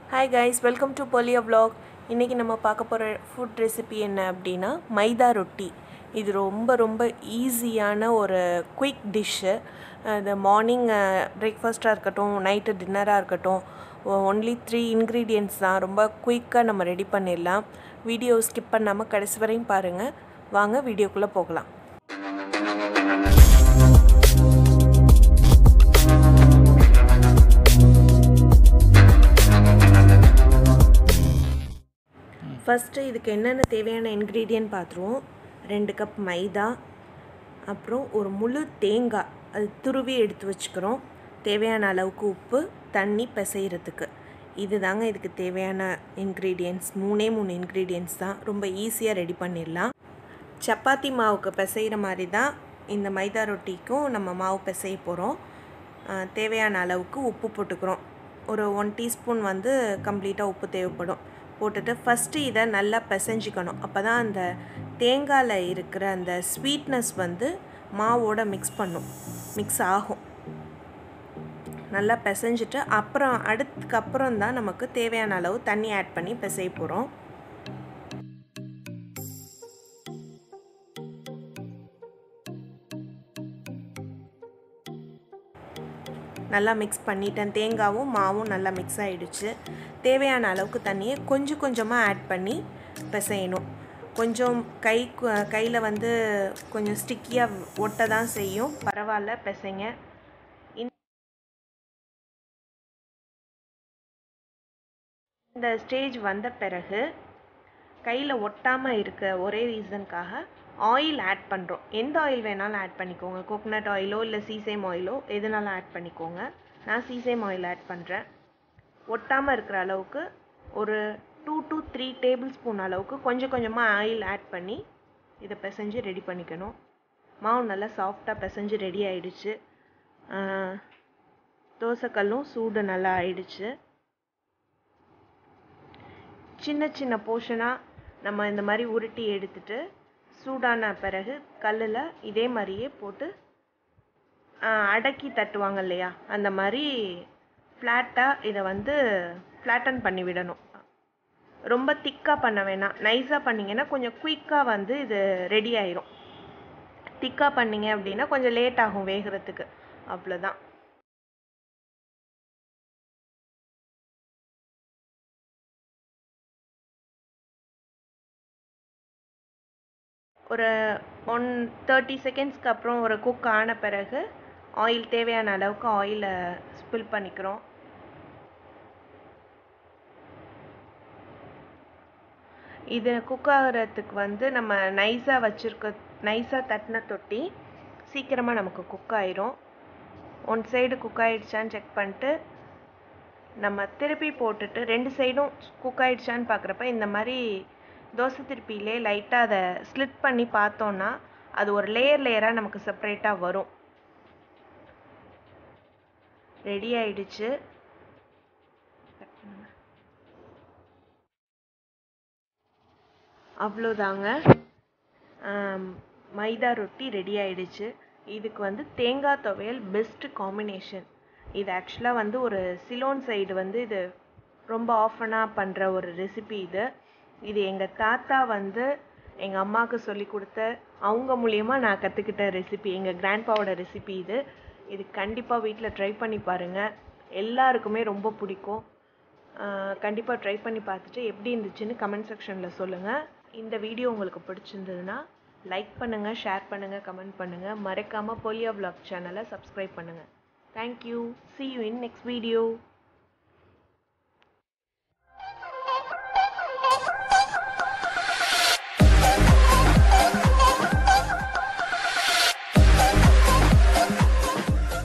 hi guys welcome to போலியோ vlog இன்றைக்கி நம்ம பார்க்க போகிற ஃபுட் ரெசிபி என்ன அப்படின்னா மைதா ரொட்டி இது ரொம்ப ரொம்ப ஈஸியான ஒரு குயிக் டிஷ்ஷு இது மார்னிங் பிரேக்ஃபாஸ்ட்டாக இருக்கட்டும் நைட்டு டின்னராக இருக்கட்டும் ஒன்லி த்ரீ இன்க்ரீடியன்ட்ஸ் தான் ரொம்ப குயிக்காக நம்ம ரெடி பண்ணிடலாம் வீடியோ ஸ்கிப் பண்ணாமல் கடைசி வரையும் பாருங்கள் வாங்க வீடியோக்குள்ளே போகலாம் ஃபஸ்ட்டு இதுக்கு என்னென்ன தேவையான இன்க்ரீடியன்ட் பார்த்துருவோம் ரெண்டு கப் மைதா அப்புறம் ஒரு முழு தேங்காய் அது துருவி எடுத்து வச்சுக்கிறோம் தேவையான அளவுக்கு உப்பு தண்ணி பிசைகிறதுக்கு இது தாங்க இதுக்கு தேவையான இன்க்ரீடியன்ட்ஸ் மூணே மூணு இன்க்ரீடியன்ட்ஸ் தான் ரொம்ப ஈஸியாக ரெடி பண்ணிடலாம் சப்பாத்தி மாவுக்கு பிசைகிற மாதிரி தான் இந்த மைதா ரொட்டிக்கும் நம்ம மாவு பிசைய போகிறோம் தேவையான அளவுக்கு உப்பு போட்டுக்கிறோம் ஒரு ஒன் டீஸ்பூன் வந்து கம்ப்ளீட்டாக உப்பு தேவைப்படும் போட்டுட்டு ஃபஸ்ட்டு இதை நல்லா பிசைஞ்சிக்கணும் அப்போ தான் அந்த தேங்காயில் இருக்கிற அந்த ஸ்வீட்னஸ் வந்து மாவோட மிக்ஸ் பண்ணும் மிக்ஸ் ஆகும் நல்லா பிசைஞ்சிட்டு அப்புறம் அடுத்துக்கப்புறம் தான் நமக்கு தேவையான அளவு தண்ணி ஆட் பண்ணி பிசைய போகிறோம் நல்லா மிக்ஸ் பண்ணிட்டேன் தேங்காவும் மாவும் நல்லா மிக்ஸ் ஆகிடுச்சு தேவையான அளவுக்கு தண்ணியை கொஞ்சம் கொஞ்சமாக ஆட் பண்ணி பிசையணும் கொஞ்சம் கை கையில் வந்து கொஞ்சம் ஸ்டிக்கியாக ஒட்ட தான் செய்யும் பரவாயில்ல பிசைங்க இந்த ஸ்டேஜ் வந்த பிறகு கையில் ஒட்டாமல் இருக்க ஒரே ரீசனுக்காக ஆயில் ஆட் பண்ணுறோம் எந்த ஆயில் வேணாலும் ஆட் பண்ணிக்கோங்க கோகனட் ஆயிலோ இல்லை சீசேம் ஆயிலோ எதுனாலும் ஆட் பண்ணிக்கோங்க நான் சீசேம் ஆயில் ஆட் பண்ணுறேன் ஒட்டாமல் இருக்கிற அளவுக்கு ஒரு two to three tablespoon அளவுக்கு கொஞ்சம் கொஞ்சமாக ஆயில் ஆட் பண்ணி இதை பிசைஞ்சு ரெடி பண்ணிக்கணும் மாவு நல்லா சாஃப்டாக பிசைஞ்சு ரெடி ஆயிடுச்சு தோசைக்கல்லும் சூடு நல்லா ஆயிடுச்சு சின்ன சின்ன போர்ஷனாக நம்ம இந்த மாதிரி உருட்டி எடுத்துட்டு சூடான பிறகு கல்லில் இதே மாதிரியே போட்டு அடக்கி தட்டுவாங்க இல்லையா அந்த மாதிரி ஃப்ளாட்டாக இதை வந்து ஃப்ளாட்டன் பண்ணி விடணும் ரொம்ப திக்காக பண்ண வேணாம் நைஸாக பண்ணிங்கன்னா கொஞ்சம் குயிக்காக வந்து இது ரெடி ஆயிரும் திக்காக பண்ணிங்க அப்படின்னா கொஞ்சம் லேட் ஆகும் வேகிறதுக்கு அவ்வளோதான் ஒரு ஒன் தேர்ட்டி செகண்ட்ஸ்க்கு அப்புறம் ஒரு குக் ஆன பிறகு ஆயில் தேவையான அளவுக்கு ஆயிலை ஸ்பில் பண்ணிக்கிறோம் இது குக் ஆகிறதுக்கு வந்து நம்ம நைஸாக வச்சுருக்க நைஸாக தட்டின தொட்டி சீக்கிரமாக நமக்கு குக் ஆயிரும் ஒன் சைடு குக் ஆகிடுச்சான்னு செக் பண்ணிட்டு நம்ம திருப்பி போட்டுட்டு ரெண்டு சைடும் குக் ஆகிடுச்சான்னு பார்க்குறப்ப இந்த மாதிரி தோசை திருப்பியிலே லைட்டாக அதை ஸ்லிட் பண்ணி பார்த்தோன்னா அது ஒரு லேயர் லேயராக நமக்கு செப்பரேட்டாக வரும் ரெடி ஆயிடுச்சு அவ்வளோதாங்க மைதா ரொட்டி ரெடி ஆயிடுச்சு இதுக்கு வந்து தேங்காய் துவையல் பெஸ்ட் காம்பினேஷன் இது ஆக்சுவலாக வந்து ஒரு சிலோன் சைடு வந்து இது ரொம்ப ஆஃபனாக பண்ணுற ஒரு ரெசிபி இது இது எங்கள் தாத்தா வந்து எங்கள் அம்மாவுக்கு சொல்லி கொடுத்த அவங்க மூலியமாக நான் கற்றுக்கிட்ட ரெசிபி எங்கள் கிராண்ட்பாவோட ரெசிபி இது இது கண்டிப்பாக வீட்டில் ட்ரை பண்ணி பாருங்கள் எல்லாருக்குமே ரொம்ப பிடிக்கும் கண்டிப்பாக ட்ரை பண்ணி பார்த்துட்டு எப்படி இருந்துச்சுன்னு கமெண்ட் செக்ஷனில் சொல்லுங்கள் இந்த வீடியோ உங்களுக்கு பிடிச்சிருந்ததுன்னா லைக் பண்ணுங்கள் ஷேர் பண்ணுங்கள் கமெண்ட் பண்ணுங்கள் மறக்காமல் போலியோ விளாக் சேனலை சப்ஸ்கிரைப் பண்ணுங்கள் thank you see you in next video